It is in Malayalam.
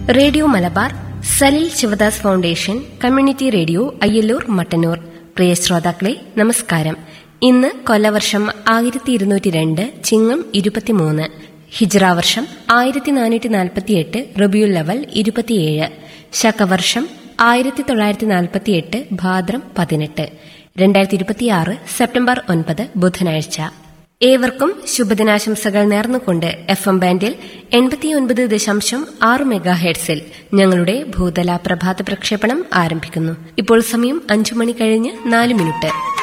radio Malabar Salil Shivadas foundation community radio Ayyalloor Mattannur പ്രിയ ശ്രോതാക്കളെ നമസ്കാരം ഇന്ന് കൊല്ലവർഷം ആയിരത്തി ഇരുന്നൂറ്റി രണ്ട് ചിങ്ങം ഇരുപത്തിമൂന്ന് ഹിജ്റ വർഷം ആയിരത്തി നാനൂറ്റി നാൽപ്പത്തിയെട്ട് റബിയുൽ ലവൽ ഇരുപത്തിയേഴ് ശകവർഷം ആയിരത്തി തൊള്ളായിരത്തി നാൽപ്പത്തിയെട്ട് ഭാദ്രം പതിനെട്ട് രണ്ടായിരത്തി ഇരുപത്തിയാറ് സെപ്റ്റംബർ ഒൻപത് ബുധനാഴ്ച ഏവർക്കും ശുഭദിനാശംസകൾ നേർന്നുകൊണ്ട് എഫ് എം ബാൻഡിൽ എൺപത്തിയൊൻപത് ദശാംശം ആറ് മെഗാ ഹെഡ്സിൽ ഞങ്ങളുടെ ഭൂതല പ്രഭാത പ്രക്ഷേപണം ആരംഭിക്കുന്നു ഇപ്പോൾ സമയം അഞ്ചു മണി കഴിഞ്ഞ് നാല് മിനിറ്റ്